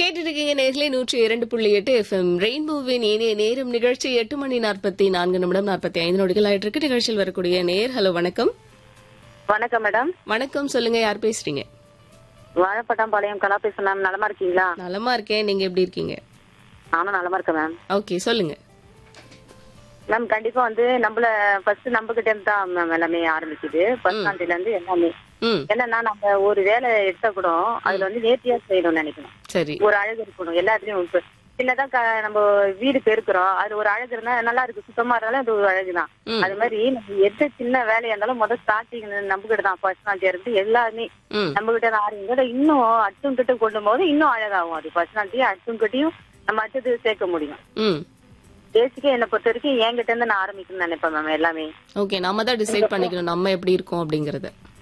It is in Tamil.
கேட்டுட்டு இருக்கீங்க நேர்களே நூற்றி இரண்டு புள்ளி எட்டு எஃப்எம் ரெயின்போவின் இனிய நேரம் நிகழ்ச்சி எட்டு மணி நாற்பத்தி நான்கு நிமிடம் நாற்பத்தி ஐந்து நொடிகள் ஆயிட்டு இருக்கு நிகழ்ச்சியில் வரக்கூடிய நேர் ஹலோ வணக்கம் வணக்கம் மேடம் வணக்கம் சொல்லுங்க யார் பேசுறீங்க வாழைப்பட்டாம்பாளையம் கலா பேசுறேன் மேம் நலமா இருக்கீங்களா நலமா இருக்கேன் நீங்க எப்படி இருக்கீங்க நானும் நலமா இருக்கேன் மேம் ஓகே சொல்லுங்க மேம் கண்டிப்பா வந்து நம்மள ஃபர்ஸ்ட் நம்ம கிட்ட இருந்து தான் மேம் எல்லாமே ஆரம்பிக்குது ஃபர்ஸ்ட் ஸ்டாண்டர்ட்ல இருந்து எல்லாமே ம் என்னன்னா நம்ம ஒரு வேலை எடுத்தா கூட அதுல வந்து நேர்த்தியா செய்யணும்னு நினைக்கணும் சரி ஒரு அழகு இருக்கணும் எல்லாத்துலயும் இப்ப சின்னதான் க- நம்ம வீடு பெருக்கிறோம் அது ஒரு அழகு இருந்தா நல்லா இருக்கு சுத்தமா இருந்தாலும் அது ஒரு அழகுதான் ம். அது மாதிரி நம்ம எந்த சின்ன வேலையா இருந்தாலும் முதல் ஸ்டார்டிங் நம்ம கிட்ட தான் ஃபர்ஸ்ட் ஸ்டாண்டர்ட் இருந்து எல்லாமே ம் நம்ம கிட்ட தான் ஆரம்பிங்க இன்னும் அட்டும் கிட்ட கொண்டு போது இன்னும் அழகாகும் அது பர்சனாலிட்டி அட்டும் கிட்டையும் நம்ம அடுத்தது சேர்க்க முடியும் ம் பேசிக்கா என்னை பொறுத்த வரைக்கும் என்கிட்ட இருந்து நான் ஆரம்பிக்கணும்னு நினைப்பேன் மேம் எல்லாமே ஓகே நாம தான் டிசைட் பண்ணிக்கணும் நம்ம எப்படி இருக்கோம் அப்படிங்கறத